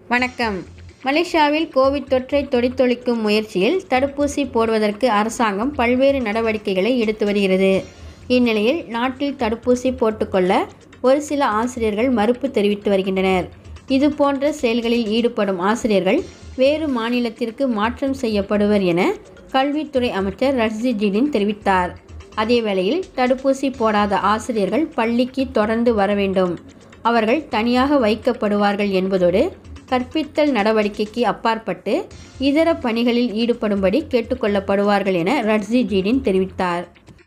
வணக்கம் மலேசியாவில் கோவிட் தொற்றை தொடித்தொழிக்கும் முயற்சியில் தடுப்பூசி போடுவதற்கு அரசாங்கம் பல்வேறு நடவடிக்கைகளை எடுத்து வருகிறது இந்நிலையில் நாட்டில் தடுப்பூசி போட்டுக்கொள்ள ஒரு சில ஆசிரியர்கள் மறுப்பு தெரிவித்து வருகின்றனர் இது போன்ற செயல்களில் ஈடுபடும் ஆசிரியர்கள் வேறு மாநிலத்திற்கு மாற்றம் செய்யப்படுவர் என கல்வித்துறை அமைச்சர் ரட்சி ஜிடின் தெரிவித்தார் அதேவேளையில் தடுப்பூசி போடாத ஆசிரியர்கள் பள்ளிக்கு தொடர்ந்து வர வேண்டும் அவர்கள் தனியாக வைக்கப்படுவார்கள் என்பதோடு கற்பித்தல் நடவடிக்கைக்கு அப்பாற்பட்டு இதர பணிகளில் ஈடுபடும்படி கேட்டுக்கொள்ளப்படுவார்கள் என ரட்சி ஜீடின் தெரிவித்தார்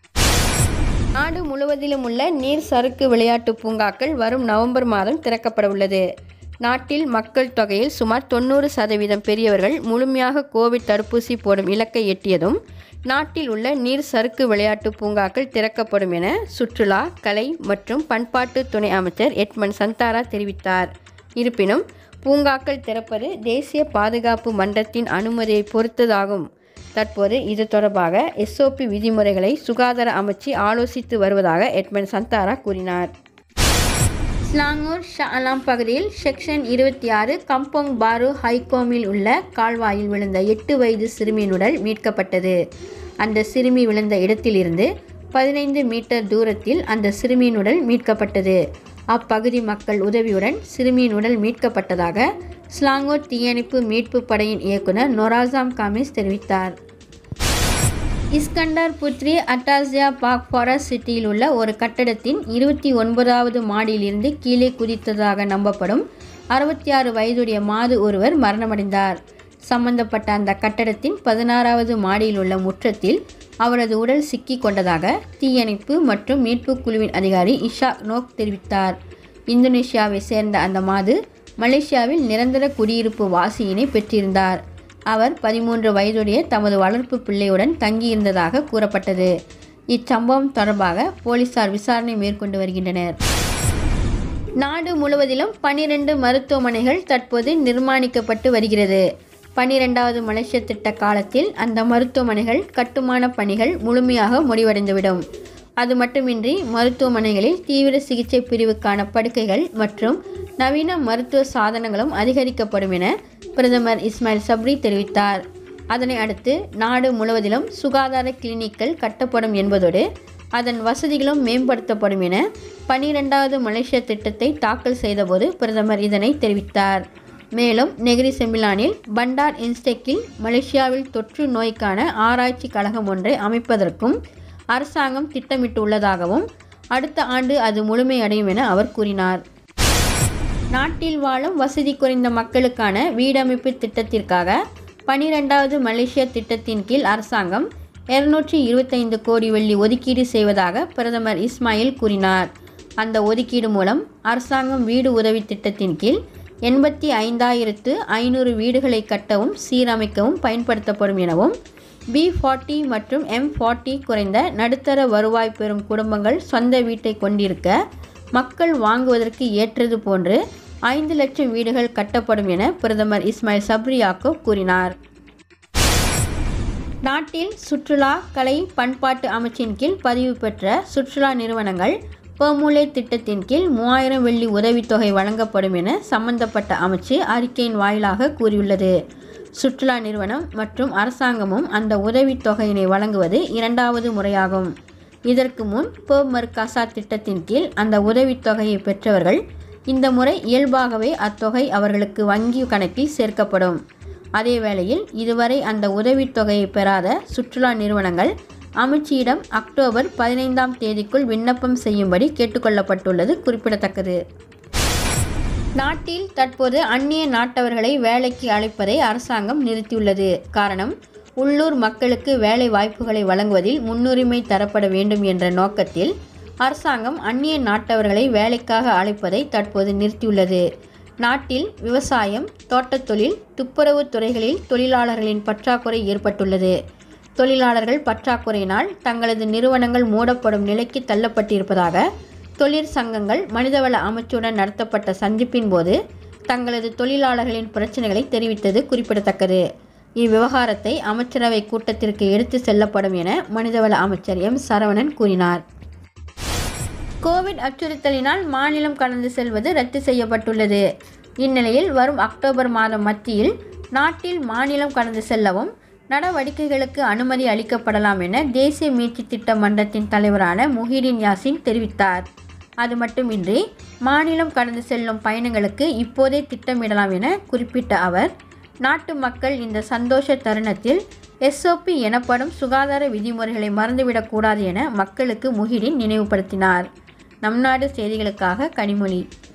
நாடு முழுவதிலும் உள்ள நீர் சறுக்கு விளையாட்டு பூங்காக்கள் வரும் நவம்பர் மாதம் திறக்கப்பட உள்ளது நாட்டில் மக்கள் தொகையில் சுமார் தொண்ணூறு சதவீதம் பெரியவர்கள் முழுமையாக கோவிட் தடுப்பூசி போடும் இலக்கை எட்டியதும் நாட்டில் உள்ள நீர் சறுக்கு விளையாட்டு பூங்காக்கள் திறக்கப்படும் என சுற்றுலா கலை மற்றும் பண்பாட்டு துணை அமைச்சர் எட்மன் சந்தாரா தெரிவித்தார் இருப்பினும் பூங்காக்கள் திறப்பது தேசிய பாதுகாப்பு மன்றத்தின் அனுமதியை பொறுத்ததாகும் தற்போது இது தொடர்பாக எஸ்ஓபி விதிமுறைகளை சுகாதார அமைச்சு ஆலோசித்து வருவதாக எட்மன் சந்தாரா கூறினார் ஸ்லாங்கூர் ஷா அலாம் பகுதியில் செக்ஷன் இருபத்தி ஆறு கம்போங் பாரு ஹைகோமில் உள்ள கால்வாயில் விழுந்த எட்டு வயது சிறுமியின் உடல் மீட்கப்பட்டது அந்த சிறுமி விழுந்த இடத்திலிருந்து பதினைந்து மீட்டர் தூரத்தில் அந்த சிறுமியின் உடல் மீட்கப்பட்டது அப்பகுதி மக்கள் உதவியுடன் சிறுமியின் உடல் மீட்கப்பட்டதாக ஸ்லாங்கூர் தீயணைப்பு மீட்பு படையின் இயக்குனர் நொராசாம் காமிஸ் தெரிவித்தார் இஸ்கண்டர் புத்ரி அட்டாசியா பாக் ஃபாரஸ்ட் சிட்டியில் உள்ள ஒரு கட்டடத்தின் இருபத்தி ஒன்பதாவது மாடியிலிருந்து கீழே குதித்ததாக நம்பப்படும் அறுபத்தி ஆறு வயதுடைய மாது ஒருவர் மரணமடைந்தார் சம்பந்தப்பட்ட அந்த கட்டடத்தின் பதினாறாவது மாடியில் உள்ள முற்றத்தில் அவரது உடல் சிக்கி கொண்டதாக தீயணைப்பு மற்றும் மீட்பு குழுவின் அதிகாரி இஷா நோக் தெரிவித்தார் இந்தோனேஷியாவை சேர்ந்த அந்த மாது மலேசியாவில் நிரந்தர குடியிருப்பு வாசியினை பெற்றிருந்தார் அவர் பதிமூன்று வயதுடைய தமது வளர்ப்பு பிள்ளையுடன் தங்கியிருந்ததாக கூறப்பட்டது இச்சம்பவம் தொடர்பாக போலீசார் விசாரணை மேற்கொண்டு வருகின்றனர் நாடு முழுவதிலும் பனிரெண்டு மருத்துவமனைகள் தற்போது நிர்மாணிக்கப்பட்டு வருகிறது பனிரெண்டாவது மலேசிய திட்ட காலத்தில் அந்த மருத்துவமனைகள் கட்டுமான பணிகள் முழுமையாக முடிவடைந்துவிடும் அது மட்டுமின்றி மருத்துவமனைகளில் தீவிர சிகிச்சை பிரிவுக்கான படுக்கைகள் மற்றும் நவீன மருத்துவ சாதனங்களும் அதிகரிக்கப்படும் என பிரதமர் இஸ்மாயில் சப்ரி தெரிவித்தார் அதனை அடுத்து நாடு முழுவதிலும் சுகாதார கிளினிக்கள் கட்டப்படும் என்பதோடு அதன் வசதிகளும் மேம்படுத்தப்படும் என பனிரெண்டாவது மலேசிய திட்டத்தை தாக்கல் செய்தபோது பிரதமர் இதனை தெரிவித்தார் மேலும் நெகிரி செம்பிலானில் பண்டார் இன்ஸ்டெக்கில் மலேசியாவில் தொற்று நோய்க்கான ஆராய்ச்சி கழகம் ஒன்றை அமைப்பதற்கும் அரசாங்கம் திட்டமிட்டுள்ளதாகவும் அடுத்த ஆண்டு அது முழுமையடையும் என அவர் கூறினார் நாட்டில் வாழும் வசதி குறைந்த மக்களுக்கான வீடமைப்பு திட்டத்திற்காக பனிரெண்டாவது மலேசிய திட்டத்தின் கீழ் அரசாங்கம் இருநூற்றி இருபத்தைந்து கோடி வெள்ளி ஒதுக்கீடு செய்வதாக பிரதமர் இஸ்மாயில் கூறினார் அந்த ஒதுக்கீடு மூலம் அரசாங்கம் வீடு உதவி திட்டத்தின் கீழ் எண்பத்தி ஐந்தாயிரத்து ஐநூறு வீடுகளை கட்டவும் சீரமைக்கவும் பயன்படுத்தப்படும் எனவும் பி ஃபார்ட்டி மற்றும் எம் ஃபார்ட்டி குறைந்த நடுத்தர வருவாய் பெறும் குடும்பங்கள் சொந்த வீட்டை கொண்டிருக்க மக்கள் வாங்குவதற்கு ஏற்றது போன்று ஐந்து லட்சம் வீடுகள் கட்டப்படும் என பிரதமர் இஸ்மாயில் சப்ரியாக்கோ கூறினார் நாட்டில் சுற்றுலா கலை பண்பாட்டு அமைச்சின் கீழ் பதிவு பெற்ற சுற்றுலா நிறுவனங்கள் பெர்முலே திட்டத்தின் கீழ் மூவாயிரம் வெள்ளி உதவித்தொகை வழங்கப்படும் என சம்பந்தப்பட்ட அமைச்சு அறிக்கையின் வாயிலாக கூறியுள்ளது சுற்றுலா நிறுவனம் மற்றும் அரசாங்கமும் அந்த உதவித்தொகையினை வழங்குவது இரண்டாவது முறையாகும் இதற்கு முன் பெர்மர் கசா திட்டத்தின் கீழ் அந்த உதவித்தொகையை பெற்றவர்கள் இந்த முறை இயல்பாகவே அத்தொகை அவர்களுக்கு வங்கி கணக்கில் சேர்க்கப்படும் அதே வேளையில் இதுவரை அந்த உதவித்தொகையை பெறாத சுற்றுலா நிறுவனங்கள் அமைச்சியிடம் அக்டோபர் பதினைந்தாம் தேதிக்குள் விண்ணப்பம் செய்யும்படி கேட்டுக்கொள்ளப்பட்டுள்ளது குறிப்பிடத்தக்கது நாட்டில் தற்போது அந்நிய நாட்டவர்களை வேலைக்கு அழைப்பதை அரசாங்கம் நிறுத்தியுள்ளது காரணம் உள்ளூர் மக்களுக்கு வேலை வாய்ப்புகளை வழங்குவதில் முன்னுரிமை தரப்பட வேண்டும் என்ற நோக்கத்தில் அரசாங்கம் அந்நிய நாட்டவர்களை வேலைக்காக அழைப்பதை தற்போது நிறுத்தியுள்ளது நாட்டில் விவசாயம் தோட்டத் தொழில் துப்புரவு துறைகளில் தொழிலாளர்களின் பற்றாக்குறை ஏற்பட்டுள்ளது தொழிலாளர்கள் பற்றாக்குறையினால் தங்களது நிறுவனங்கள் மூடப்படும் நிலைக்கு தள்ளப்பட்டிருப்பதாக தொழிற்சங்கங்கள் மனிதவள அமைச்சுடன் நடத்தப்பட்ட சந்திப்பின் போது தங்களது தொழிலாளர்களின் பிரச்சனைகளை தெரிவித்தது குறிப்பிடத்தக்கது இவ்விவகாரத்தை அமைச்சரவை கூட்டத்திற்கு எடுத்து செல்லப்படும் என மனிதவள அமைச்சர் எம் சரவணன் கூறினார் கோவிட் அச்சுறுத்தலினால் மாநிலம் கடந்து செல்வது ரத்து செய்யப்பட்டுள்ளது இந்நிலையில் வரும் அக்டோபர் மாதம் மத்தியில் நாட்டில் மாநிலம் கடந்து செல்லவும் நடவடிக்கைகளுக்கு அனுமதி அளிக்கப்படலாம் என தேசிய மீட்சி திட்ட மன்றத்தின் தலைவரான முஹிடின் யாசின் தெரிவித்தார் அது மட்டுமின்றி மாநிலம் கடந்து செல்லும் பயணங்களுக்கு இப்போதே திட்டமிடலாம் என குறிப்பிட்ட அவர் நாட்டு மக்கள் இந்த சந்தோஷ தருணத்தில் எஸ்ஓபி எனப்படும் சுகாதார விதிமுறைகளை மறந்துவிடக்கூடாது என மக்களுக்கு முஹிடின் நினைவுபடுத்தினார் நம் நாடு செய்திகளுக்காக கனிமொழி